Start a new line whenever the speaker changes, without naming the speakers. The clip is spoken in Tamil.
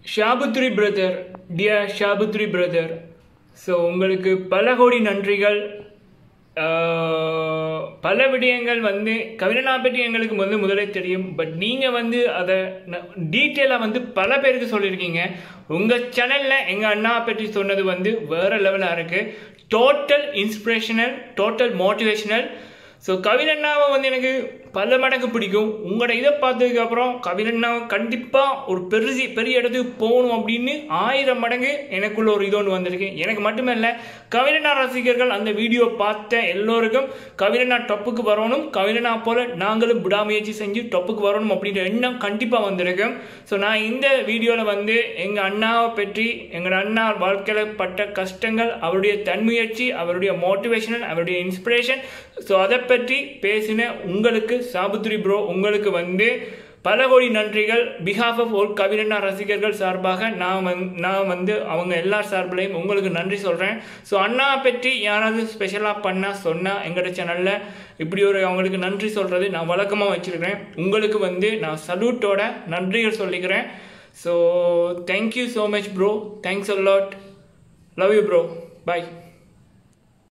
ஷாபுத்ரி பிரதர் டியர் ஷாபுத்ரி பிரதர் ஸோ உங்களுக்கு பல கோடி நன்றிகள் ஆஹ், பல விடயங்கள் வந்து கவினா பற்றி எங்களுக்கு வந்து முதலே தெரியும் பட் நீங்கள் வந்து அதை டீட்டெயிலாக வந்து பல பேருக்கு சொல்லியிருக்கீங்க உங்கள் சேனலில் எங்கள் அண்ணா பற்றி சொன்னது வந்து வேறு லெவலாக இருக்குது total inspirational total motivational so கவினண்ணாவை வந்து எனக்கு பல மடங்கு பிடிக்கும் உங்களோட இதை பார்த்ததுக்கு அப்புறம் கவினண்ணாவை கண்டிப்பாக ஒரு பெருசி பெரிய இடத்துக்கு போகணும் அப்படின்னு ஆயிரம் மடங்கு எனக்குள்ள ஒரு இது ஒன்று வந்திருக்கு எனக்கு மட்டுமே இல்லை கவினண்ணா ரசிகர்கள் அந்த வீடியோ பார்த்த எல்லோருக்கும் கவினண்ணா டொப்புக்கு வரணும் கவினண்ணா போல நாங்களும் விடாமுயற்சி செஞ்சு டொப்புக்கு வரணும் அப்படின்ற எண்ணம் கண்டிப்பாக வந்திருக்கும் ஸோ நான் இந்த வீடியோவில் வந்து எங்கள் அண்ணாவை பற்றி எங்கள் அண்ணா வாழ்க்கையில் பட்ட கஷ்டங்கள் அவருடைய தன்முயற்சி அவருடைய மோட்டிவேஷனல் அவருடைய இன்ஸ்பிரேஷன் ஸோ அதை பற்றி பேசின உங்களுக்கு சாபுத்ரி ப்ரோ உங்களுக்கு வந்து பல கோடி நன்றிகள் பிஹாஃப் ஆஃப் ஒரு கவிரண்ணா ரசிகர்கள் சார்பாக நான் வந் நான் வந்து அவங்க எல்லார் சார்பிலையும் உங்களுக்கு நன்றி சொல்கிறேன் ஸோ அண்ணா பற்றி யாராவது ஸ்பெஷலாக பண்ணால் சொன்னால் எங்களோட சேனலில் இப்படி ஒரு அவங்களுக்கு நன்றி சொல்கிறது நான் வழக்கமாக வச்சுருக்கிறேன் உங்களுக்கு வந்து நான் சல்யூட்டோட நன்றிகள் சொல்லிக்கிறேன் so thank you so much bro thanks a lot love you bro bye